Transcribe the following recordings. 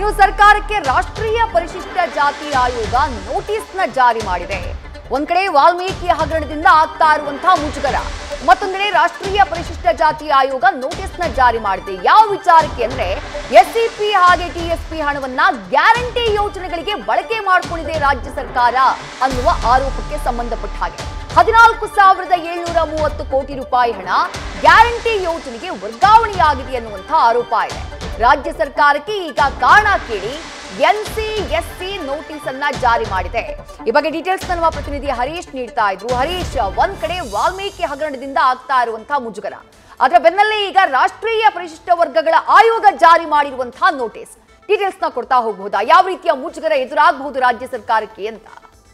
ಇನ್ನು ಸರ್ಕಾರಕ್ಕೆ ರಾಷ್ಟ್ರೀಯ ಪರಿಶಿಷ್ಟ ಜಾತಿ ಆಯೋಗ ನೋಟಿಸ್ನ ಜಾರಿ ಮಾಡಿದೆ ಒಂದ್ ಕಡೆ ವಾಲ್ಮೀಕಿ ಹಗರಣದಿಂದ ಆಗ್ತಾ ಇರುವಂತಹ ಮುಜುಗರ ಮತ್ತೊಂದೆಡೆ ರಾಷ್ಟ್ರೀಯ ಪರಿಶಿಷ್ಟ ಜಾತಿ ಆಯೋಗ ನೋಟಿಸ್ನ ಜಾರಿ ಮಾಡಿದೆ ಯಾವ ವಿಚಾರಕ್ಕೆ ಅಂದ್ರೆ ಎಸ್ಸಿಪಿ ಹಾಗೆ ಟಿಎಸ್ಪಿ ಹಣವನ್ನ ಗ್ಯಾರಂಟಿ ಯೋಜನೆಗಳಿಗೆ ಬಳಕೆ ಮಾಡಿಕೊಂಡಿದೆ ರಾಜ್ಯ ಸರ್ಕಾರ ಅನ್ನುವ ಆರೋಪಕ್ಕೆ ಸಂಬಂಧಪಟ್ಟ ಹಾಗೆ ಹದಿನಾಲ್ಕು ಸಾವಿರದ ಏಳ್ನೂರ ಮೂವತ್ತು ಕೋಟಿ ರೂಪಾಯಿ ಹಣ ಗ್ಯಾರಂಟಿ ಯೋಜನೆಗೆ ವರ್ಗಾವಣೆಯಾಗಿದೆ ಅನ್ನುವಂಥ ಆರೋಪ ಇದೆ ರಾಜ್ಯ ಸರ್ಕಾರಕ್ಕೆ ಈಗ ಕಾರಣ ಕೇಳಿ ಎನ್ಸಿ ಎಸ್ಸಿ ನೋಟಿಸ್ ಅನ್ನ ಜಾರಿ ಮಾಡಿದೆ ಈ ಬಗ್ಗೆ ಡೀಟೇಲ್ಸ್ ನಮ್ಮ ಪ್ರತಿನಿಧಿ ಹರೀಶ್ ನೀಡ್ತಾ ಇದ್ರು ಹರೀಶ್ ಒಂದ್ ಕಡೆ ವಾಲ್ಮೀಕಿ ಹಗರಣದಿಂದ ಆಗ್ತಾ ಇರುವಂತಹ ಮುಜುಗರ ಅದರ ಬೆನ್ನಲ್ಲೇ ಈಗ ರಾಷ್ಟ್ರೀಯ ಪರಿಶಿಷ್ಟ ವರ್ಗಗಳ ಆಯೋಗ ಜಾರಿ ಮಾಡಿರುವಂತಹ ನೋಟಿಸ್ ಡೀಟೇಲ್ಸ್ ನ ಕೊಡ್ತಾ ಹೋಗಬಹುದಾ ಯಾವ ರೀತಿಯ ಮುಜುಗರ ಎದುರಾಗಬಹುದು ರಾಜ್ಯ ಸರ್ಕಾರಕ್ಕೆ ಅಂತ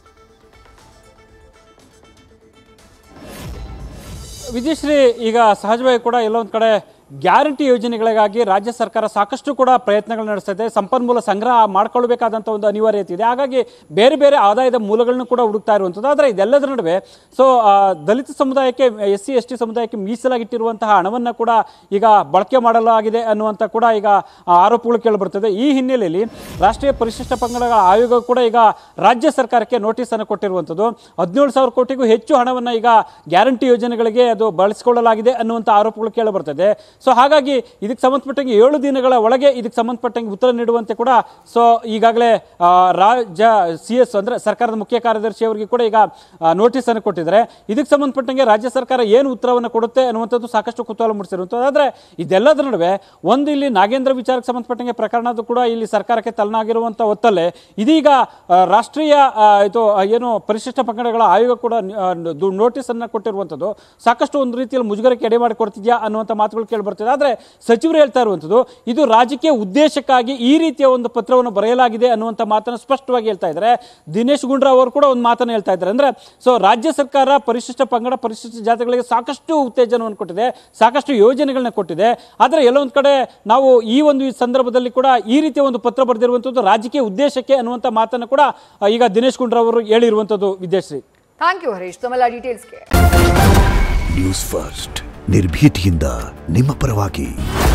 ವಿಜಯಶ್ರೀ ಈಗ ಸಹಜವಾಗಿ ಕೂಡ ಎಲ್ಲೊಂದು ಕಡೆ ಗ್ಯಾರಂಟಿ ಯೋಜನೆಗಳಿಗಾಗಿ ರಾಜ್ಯ ಸರ್ಕಾರ ಸಾಕಷ್ಟು ಕೂಡ ಪ್ರಯತ್ನಗಳು ನಡೆಸ್ತಾ ಇದೆ ಸಂಪನ್ಮೂಲ ಸಂಗ್ರಹ ಮಾಡ್ಕೊಳ್ಬೇಕಾದಂಥ ಒಂದು ಅನಿವಾರ್ಯತೆ ಇದೆ ಹಾಗಾಗಿ ಬೇರೆ ಬೇರೆ ಆದಾಯದ ಮೂಲಗಳನ್ನು ಕೂಡ ಹುಡುಕ್ತಾ ಇರುವಂಥದ್ದು ಆದರೆ ಇದೆಲ್ಲದರ ನಡುವೆ ಸೊ ದಲಿತ ಸಮುದಾಯಕ್ಕೆ ಎಸ್ ಸಿ ಎಸ್ ಟಿ ಸಮುದಾಯಕ್ಕೆ ಮೀಸಲಾಗಿಟ್ಟಿರುವಂತಹ ಹಣವನ್ನು ಕೂಡ ಈಗ ಬಳಕೆ ಮಾಡಲಾಗಿದೆ ಅನ್ನುವಂಥ ಕೂಡ ಈಗ ಆ, ಆರೋಪಗಳು ಕೇಳಿಬರ್ತದೆ ಈ ಹಿನ್ನೆಲೆಯಲ್ಲಿ ರಾಷ್ಟ್ರೀಯ ಪರಿಶಿಷ್ಟ ಪಂಗಡಗಳ ಆಯೋಗ ಕೂಡ ಈಗ ರಾಜ್ಯ ಸರ್ಕಾರಕ್ಕೆ ನೋಟಿಸ್ ಅನ್ನು ಕೊಟ್ಟಿರುವಂಥದ್ದು ಹದಿನೇಳು ಸಾವಿರ ಕೋಟಿಗೂ ಹೆಚ್ಚು ಹಣವನ್ನು ಈಗ ಗ್ಯಾರಂಟಿ ಯೋಜನೆಗಳಿಗೆ ಅದು ಬಳಸಿಕೊಳ್ಳಲಾಗಿದೆ ಅನ್ನುವಂಥ ಆರೋಪಗಳು ಕೇಳಿಬರ್ತದೆ ಸೊ ಹಾಗಾಗಿ ಇದಕ್ಕೆ ಸಂಬಂಧಪಟ್ಟಂಗೆ ಏಳು ದಿನಗಳ ಒಳಗೆ ಇದಕ್ಕೆ ಸಂಬಂಧಪಟ್ಟಂಗೆ ಉತ್ತರ ನೀಡುವಂತೆ ಕೂಡ ಸೊ ಈಗಾಗಲೇ ಆ, ರಾಜ್ಯ ಸಿ ಎಸ್ ಅಂದರೆ ಸರ್ಕಾರದ ಮುಖ್ಯ ಕಾರ್ಯದರ್ಶಿ ಅವರಿಗೆ ಕೂಡ ಈಗ ನೋಟಿಸ್ ಅನ್ನು ಕೊಟ್ಟಿದ್ದಾರೆ ಇದಕ್ಕೆ ಸಂಬಂಧಪಟ್ಟಂಗೆ ರಾಜ್ಯ ಸರ್ಕಾರ ಏನು ಉತ್ತರವನ್ನು ಕೊಡುತ್ತೆ ಅನ್ನುವಂಥದ್ದು ಸಾಕಷ್ಟು ಕುತೂಹಲ ಮೂಡಿಸಿರುವಂಥದ್ದು ಆದರೆ ಇದೆಲ್ಲದರ ನಡುವೆ ಒಂದು ಇಲ್ಲಿ ನಾಗೇಂದ್ರ ವಿಚಾರಕ್ಕೆ ಸಂಬಂಧಪಟ್ಟಂಗೆ ಪ್ರಕರಣದ್ದು ಕೂಡ ಇಲ್ಲಿ ಸರ್ಕಾರಕ್ಕೆ ತಲೆನಾಗಿರುವಂಥ ಹೊತ್ತಲ್ಲೇ ಇದೀಗ ಆ, ರಾಷ್ಟ್ರೀಯ ಆ, ಇದು ಆ, ಏನು ಪರಿಶಿಷ್ಟ ಪಂಗಡಗಳ ಆಯೋಗ ಕೂಡ ನೋಟಿಸ್ ಅನ್ನು ಕೊಟ್ಟಿರುವಂಥದ್ದು ಸಾಕಷ್ಟು ಒಂದು ರೀತಿಯಲ್ಲಿ ಮುಜುಗರಕ್ಕೆ ಎಡೆ ಮಾಡಿ ಕೊಡ್ತಿದ್ಯಾ ಅನ್ನುವಂಥ ಮಾತುಗಳು ಕೇಳಿ ಬರ್ತಿದೆ ಆದರೆ ಸಚಿವರು ಹೇಳ್ತಾ ಇರುವಂಥದ್ದು ಇದು ರಾಜಕೀಯ ಉದ್ದೇಶಕ್ಕಾಗಿ ಈ ರೀತಿಯ ಒಂದು ಪತ್ರವನ್ನು ಬರೆಯಲಾಗಿದೆ ಅನ್ನುವಂಥ ಮಾತನ್ನು ಸ್ಪಷ್ಟವಾಗಿ ಹೇಳ್ತಾ ಇದ್ದಾರೆ ದಿನೇಶ್ ಗುಂಡ್ರಾವ್ ಅವರು ಕೂಡ ಒಂದು ಮಾತನ್ನು ಹೇಳ್ತಾ ಇದ್ದಾರೆ ಅಂದ್ರೆ ಸೊ ರಾಜ್ಯ ಸರ್ಕಾರ ಪರಿಶಿಷ್ಟ ಪಂಗಡ ಪರಿಶಿಷ್ಟ ಜಾತಿಗಳಿಗೆ ಸಾಕಷ್ಟು ಉತ್ತೇಜನವನ್ನು ಕೊಟ್ಟಿದೆ ಸಾಕಷ್ಟು ಯೋಜನೆಗಳನ್ನ ಕೊಟ್ಟಿದೆ ಆದರೆ ಎಲ್ಲೊಂದು ಕಡೆ ನಾವು ಈ ಒಂದು ಈ ಸಂದರ್ಭದಲ್ಲಿ ಕೂಡ ಈ ರೀತಿಯ ಒಂದು ಪತ್ರ ಬರೆದಿರುವಂಥದ್ದು ರಾಜಕೀಯ ಉದ್ದೇಶಕ್ಕೆ ಅನ್ನುವಂಥ ಮಾತನ್ನು ಕೂಡ ಆ, ಈಗ ದಿನೇಶ್ ಗುಂಡ್ರಾವ್ ಅವರು ಹೇಳಿರುವಂಥದ್ದು ವಿದ್ಯಾಶ್ರೀ ಥ್ಯಾಂಕ್ ಯು ಹರೀಶ್ ತಮ್ಮೆಲ್ಲ ಡೀಟೇಲ್ಸ್ಗೆ ನ್ಯೂಸ್ ಫಸ್ಟ್ ನಿರ್ಭೀತಿಯಿಂದ ನಿಮ್ಮ ಪರವಾಗಿ